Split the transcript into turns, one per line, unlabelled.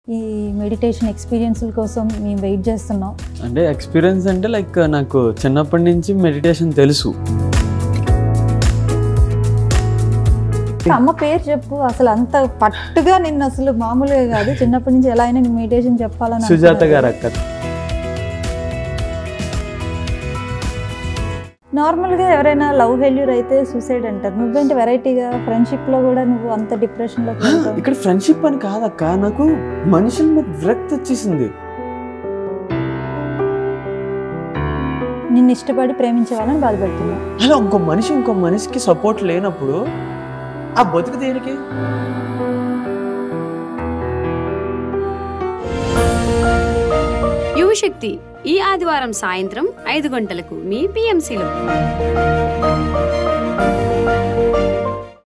ఈ మెడిటేషన్ ఎక్స్పీరియన్స్ల కోసం మేము వెయిట్ చేస్తున్నాం
అంటే ఎక్స్పీరియన్స్ అంటే లైక్ నాకు చిన్నప్పటి నుంచి మెడిటేషన్ తెలుసు
అమ్మ పేరు చెప్పు అసలు అంత పట్టుగా నిన్ను అసలు మామూలుగా కాదు చిన్నప్పటి నుంచి ఎలా అయినా మెడిటేషన్ చెప్పాలని
సుజాత
అనుకున్నాను.
గారు అక్క
నార్మల్గా ఎవరైనా లవ్ ఫెయిల్యూర్ అయితే సూసైడ్ అంటారు నువ్వేంటి వెరైటీగా ఫ్రెండ్షిప్లో కూడా నువ్వు అంత డిప్రెషన్లో
ఇక్కడ ఫ్రెండ్షిప్ అని కాదక్క నాకు మనుషుల మీద విరక్తి వచ్చేసింది
నిన్ను ఇష్టపడి ప్రేమించే వాళ్ళని బాధపెడుతున్నా
అలా ఇంకో మనిషి ఇంకో మనిషికి సపోర్ట్ లేనప్పుడు ఆ బతుకు దేనికి
యువశక్తి ఈ ఆదివారం సాయంత్రం ఐదు గంటలకు మీ పిఎంసిలో